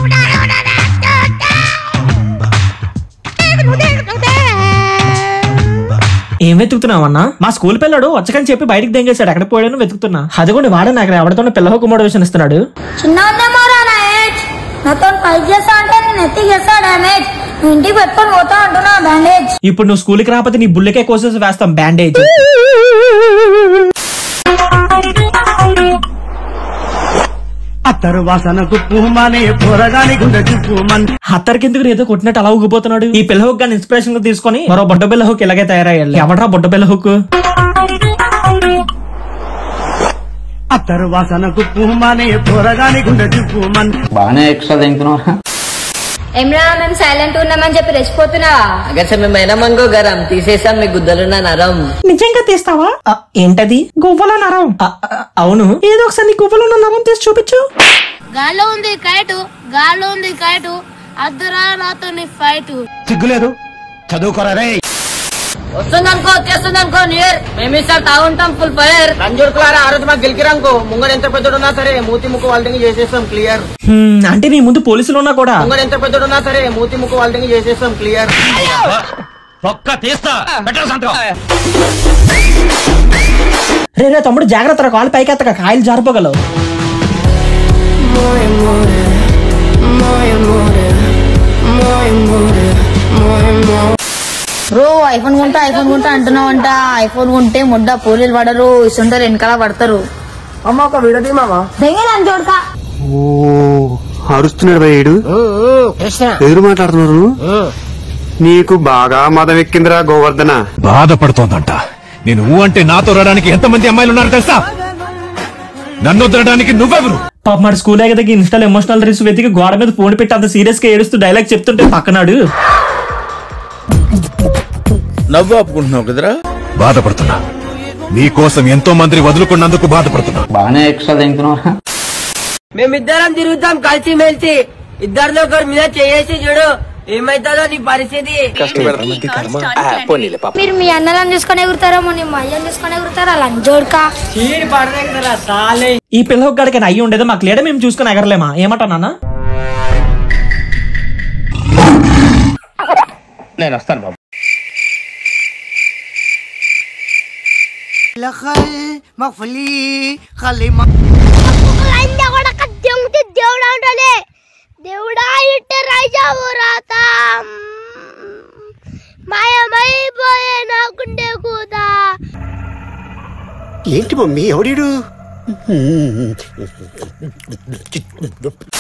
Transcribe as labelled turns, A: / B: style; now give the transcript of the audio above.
A: ఏం వెతుకుతున్నావన్నా మా స్కూల్ పిల్లడు వచ్చకని చెప్పి బయటికి దెంగేశాడు ఎక్కడ పోయాడని వెతుకుతున్నా అది కూడా వాడే నాకు ఎవరితో పిల్లలకు మోటివేషన్ ఇస్తున్నాడు
B: చిన్న ఉందేమోరా నా ఏజ్ నాతో ఫైట్ చేస్తా అంటే నేను ఎత్తి చేస్తా డామేజ్ నువ్వు ఇంటికి పెట్టుకొని పోతా అంటున్నా బ్యాండేజ్
A: ఇప్పుడు నువ్వు స్కూల్కి రాకపోతే నీ బుల్లకే కోసేసి వేస్తాం బ్యాండేజ్
C: అత్తరు వాసనకు పుహ్మనే పొరగాని గుండె చిప్పుమన్
A: హత్తర్ కిందకు ఏదో కొట్టినట్టు అలా ఊగిపోతున్నాడు ఈ పిల్ల హుక్ గాని ఇన్స్పిరేషన్ గా తీసుకొని మరో బొడ్డ పిల్ల హుక్ ఇలాగే తయారయ్యాలి ఎవడరా బొడ్డ పిల్ల హుక్
C: అత్తరు వాసనకు పుహ్మనే పొరగాని గుండె చిప్పుమన్
D: బాగానే ఎక్స్ట్రా తింటున్నావు
B: ఏమ్రా మేము సైలెంట్ ఉన్నామని చెప్పి రెచ్చిపోతున్నావా
E: అగచ్చ మేము అయినామనుకో గరం తీసేసాం మీ గుద్దలున్న నరం
A: నిజంగా తీస్తావా ఆ, ఏంటది గువ్వలో నరం ఆ, ఆ, అవును ఏదో ఒకసారి నీ గువ్వలో ఉన్న నరం తీసి చూపించు
F: గాల్లో ఉంది కైటు గాల్లో ఉంది కైటు అద్దరా నాతో నీ ఫైట్
C: సిగ్గులేదు చదువుకోరా రే
E: వస్తుందనుకో వచ్చేస్తుందనుకో న్యూ ఇయర్ మేము ఈసారి తాగుంటాం ఫుల్ ఫైర్
G: రంజోడ్ క్లారా ఆ రోజు మాకు గెలికిరాంకో ముంగడు ఎంత పెద్దడున్నా సరే మూతి ముక్కు వాళ్ళకి చేసేస్తాం క్లియర్
A: హ్మ్, అంటే నీ ముందు పోలీసులు ఉన్నా కూడా
G: ముంగడు ఎంత పెద్దడున్నా సరే మూతి ముక్కు వాళ్ళకి చేసేస్తాం క్లియర్
A: రే రే తమ్ముడు జాగ్రత్త రా, కాలు పైకి ఎత్తక కాయలు జారిపోగలవు
B: బ్రో ఐఫోన్ కొంటా ఐఫోన్ కొంటా అంటున్నావు అంట ఐఫోన్ కొంటే ముడ్డ పోలీలు పడరు ఇస్తుంటారు వెనకాల పడతారు
G: అమ్మ ఒక విడది మామ
B: దెంగేదాన్ని చూడక
H: అరుస్తున్నాడు భయ్యుడు ఎదురు మాట్లాడుతున్నారు నీకు బాగా మదం ఎక్కిందిరా గోవర్ధన
I: బాధపడుతోందంట నేను ఊ అంటే నాతో రావడానికి ఎంతమంది అమ్మాయిలు ఉన్నారు తెలుసా నన్ను వదలడానికి నువ్వెవరు
A: పాప మన స్కూల్ దగ్గర ఇన్స్టాల్ ఎమోషనల్ రీల్స్ వెతికి గోడ మీద ఫోన్ పెట్టి అంత సీరియస్ గా ఏడుస్తూ డైలాగ్ చెప్తుంటే పక్కనాడు
J: నవ్వు ఆపుకుంటున్నావు కదరా
I: బాధపడుతున్నా నీ కోసం ఎంతో మందిని వదులుకున్నందుకు బాధపడుతున్నా
D: బాగానే ఎక్స్ట్రా తింటున్నావు
E: మేమిద్దరం తిరుగుతాం కలిసి మెలిసి ఇద్దరిలో ఒకరి మీద చేసి చూడు ఏమైతుందో నీ పరిస్థితి
B: మీరు మీ అన్నలను తీసుకొని ఎగురుతారో మీ మయ్యని తీసుకొని ఎగురుతారా లంజోడ్కా
A: ఈ పిల్ల ఒక్కడికి అయ్యి ఉండేదో మాకు లేడే మేము చూసుకుని ఎగరలేమా ఏమంటా నాన్న
J: నేను వస్తాను బాబు
F: దేవుడా ఉంటాడే దేవుడా ఇట్ట రాజావు రాత మాయమైపోయే నాకుండే కూదా
H: ఏంటి మమ్మీ ఎవడీడు